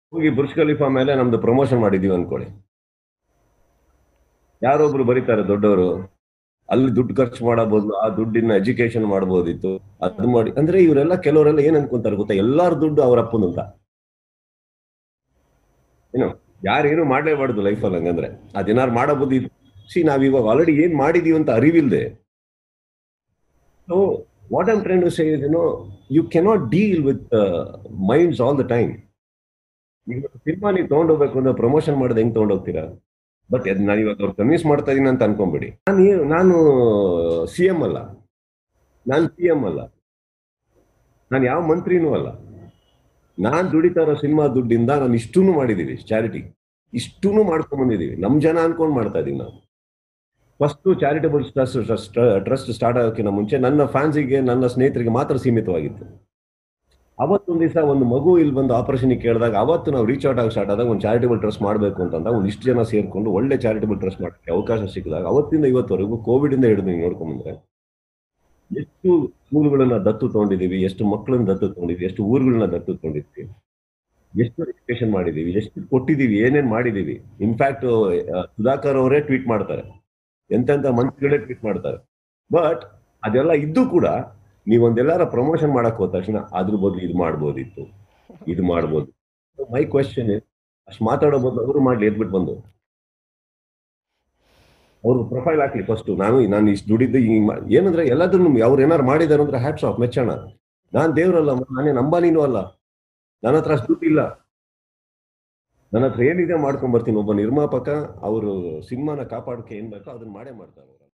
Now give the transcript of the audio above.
ಹೋಗಿ Burj Khalifa ಮೇಲೆ ನಮ್ದು ಪ್ರಮೋಷನ್ ಮಾಡಿದೀವಿ ಅನ್ಕೊಳ್ಳಿ ಯಾರೊಬ್ರು ಬರೀತಾರೆ ದೊಡ್ಡವರು ಅಲ್ಲಿ ದುಡ್ಡು ಖರ್ಚು ಮಾಡೋ ಬದಲು ಆ ದುಡ್ಡಿನ ಎಜುಕೇಶನ್ ಮಾಡ್ಬೋದಿತ್ತು ಅದು ಮಾಡಿ ಅಂದ್ರೆ ಇವರೆಲ್ಲ ಕೆಲವರೆಲ್ಲ ಏನ್ ಅನ್ಕೊಂತಾರೆ ಗೊತ್ತಾ ಎಲ್ಲಾರ ದುಡ್ಡು ಅವ್ರ ಅಪ್ಪನಂತ ಏನು ಯಾರೇನು ಮಾಡ್ಲೇಬಾರ್ದು ಲೈಫಲ್ಲಿ ಹಂಗಂದ್ರೆ ಅದೇನಾರು ಮಾಡಬಹುದು ಸಿ ನಾವ್ ಇವಾಗ ಆಲ್ರೆಡಿ ಏನ್ ಮಾಡಿದೀವಿ ಅಂತ ಅರಿವಿಲ್ದೆ so what I'm trying to say is no you cannot deal with minds all the time ಈಗ ಸಿನಿಮಾ ನೀವು ತಗೊಂಡೋಗ್ಬೇಕು ಅಂದ್ರೆ ಪ್ರಮೋಷನ್ ಮಾಡೋದು ಹೆಂಗ್ ತಗೊಂಡೋಗ್ತೀರಾ ಬಟ್ ನಾನು ಇವಾಗ ಅವ್ರು ಕನ್ವಿನ್ಸ್ ಮಾಡ್ತಾ ಇದೀನಿ ಅಂತ ಅನ್ಕೊಂಬಿಡಿ ನಾನು ಏ- ನಾನು ಸಿ ಎಂ ಅಲ್ಲ ನಾನು ಪಿ ಎಂ ಅಲ್ಲ ನಾನು ಯಾವ ಮಂತ್ರಿನೂ ಅಲ್ಲ ನಾನ್ ದುಡಿತಾ ಇರೋ ಸಿನಿಮಾ ದುಡ್ಡಿಂದ ನಾನು ಇಷ್ಟೂನು ಮಾಡಿದೀವಿ ಚಾರಿಟಿ ಇಷ್ಟೂನು ಮಾಡ್ಕೊಂಡ್ ಬಂದಿದೀವಿ ನಮ್ ಜನ ಅನ್ಕೊಂಡ್ ಮಾಡ್ತಾ ಇದೀವಿ ನಾವು first charitable trust trust start ಆಗೋಕ್ಕಿಂತ ಮುಂಚೆ ನನ್ನ ಫ್ಯಾನ್ಸಿಗೆ ನನ್ನ ಸ್ನೇಹಿತರಿಗೆ ಮಾತ್ರ ಸೀಮಿತವಾಗಿತ್ತು ಅವತ್ತೊಂದು ದಿವಸ ಒಂದು ಮಗು ಇಲ್ಲಿ ಬಂದು ಆಪರೇಷನ್ ಕೇಳಿದಾಗ ಅವತ್ತು ನಾವು ರೀಚ್ ಔಟ್ ಆಗಿ ಸ್ಟಾರ್ಟ್ ಆದಾಗ ಒಂದು ಚಾರಿಟಬಲ್ ಟ್ರಸ್ಟ್ ಮಾಡಬೇಕು ಅಂತಂದಾಗ ಒಂದು ಇಷ್ಟು ಜನ ಸೇರ್ಕೊಂಡು ಒಳ್ಳೆ ಚಾರಿಟಬಲ್ ಟ್ರಸ್ಟ್ ಮಾಡೋಕ್ಕೆ ಅವಕಾಶ ಸಿಕ್ಕಿದಾಗ ಅವತ್ತಿಂದ ಇವತ್ತವರೆಗೂ ಕೋವಿಡ್ ಇಂದ ಹಿಡಿದು ನೀವು ನೋಡ್ಕೊಂಡ್ಬಂದ್ರೆ ಎಷ್ಟು ಸ್ಕೂಲ್ಗಳನ್ನ ದತ್ತು ತಗೊಂಡಿದೀವಿ ಎಷ್ಟು ಮಕ್ಕಳನ್ನ ದತ್ತು ತಗೊಂಡಿದ್ವಿ ಎಷ್ಟು ಊರುಗಳನ್ನ ದತ್ತು ತಗೊಂಡಿದ್ವಿ ಎಷ್ಟು ಎಜುಕೇಶನ್ ಮಾಡಿದೀವಿ ಎಷ್ಟು ಕೊಟ್ಟಿದೀವಿ ಏನೇನ್ ಮಾಡಿದೀವಿ ಇನ್ಫ್ಯಾಕ್ಟ್ ಸುಧಾಕರ್ ಅವರೇ ಟ್ವೀಟ್ ಮಾಡ್ತಾರೆ ಎಂತೆಂತ ಮಂತ್ರಿಗಳೇ ಟ್ವೀಟ್ ಮಾಡ್ತಾರೆ ಬಟ್ ಅದೆಲ್ಲ ಇದ್ದು ಕೂಡ ನೀವೊಂದೆಲ್ಲಾರ ಪ್ರಮೋಷನ್ ಮಾಡಕ್ ಹೋದ ತಕ್ಷಣ ಅದ್ರ ಬದಲು ಇದು ಮಾಡ್ಬೋದಿತ್ತು ಇದು ಮಾಡ್ಬೋದು ಮೈ ಕ್ವೆಶನ್ ಅಷ್ಟು ಮಾತಾಡೋ ಬದಲು ಅವರು ಮಾಡ್ಲಿ ಎದ್ಬಿಟ್ಟು ಬಂದು ಅವ್ರ ಪ್ರೊಫೈಲ್ ಹಾಕ್ಲಿ ಫಸ್ಟ್ ನಾನು ನಾನು ಇಷ್ಟು ದುಡಿದ್ದು ಹಿಂಗ್ ಮಾ- ಏನಂದ್ರೆ ಎಲ್ಲದನ್ನು ಅವ್ರು ಏನಾರು ಮಾಡಿದಾರೆ ಅಂದ್ರೆ ಹ್ಯಾಟ್ಸ್ ಆಫ್ ಮೆಚ್ಚೋಣ ನಾನ್ ದೇವ್ರಲ್ಲ ನಾನೇನು ಅಂಬಾನಿನೂ ಅಲ್ಲ ನನ್ನ ಹತ್ರ ಅಷ್ಟು ದುಡ್ಡಿಲ್ಲ ನನ್ನ ಹತ್ರ ಏನಿದೆ ಮಾಡ್ಕೊಂಡ್ ಬರ್ತೀನಿ ಒಬ್ಬ ನಿರ್ಮಾಪಕ ಅವರು ಸಿನಿಮಾನ ಕಾಪಾಡಕ್ಕೆ ಏನ್ ಬೇಕೋ ಅದನ್ನ ಮಾಡೇ ಮಾಡ್ತಾರೆ ಅವ್ರು.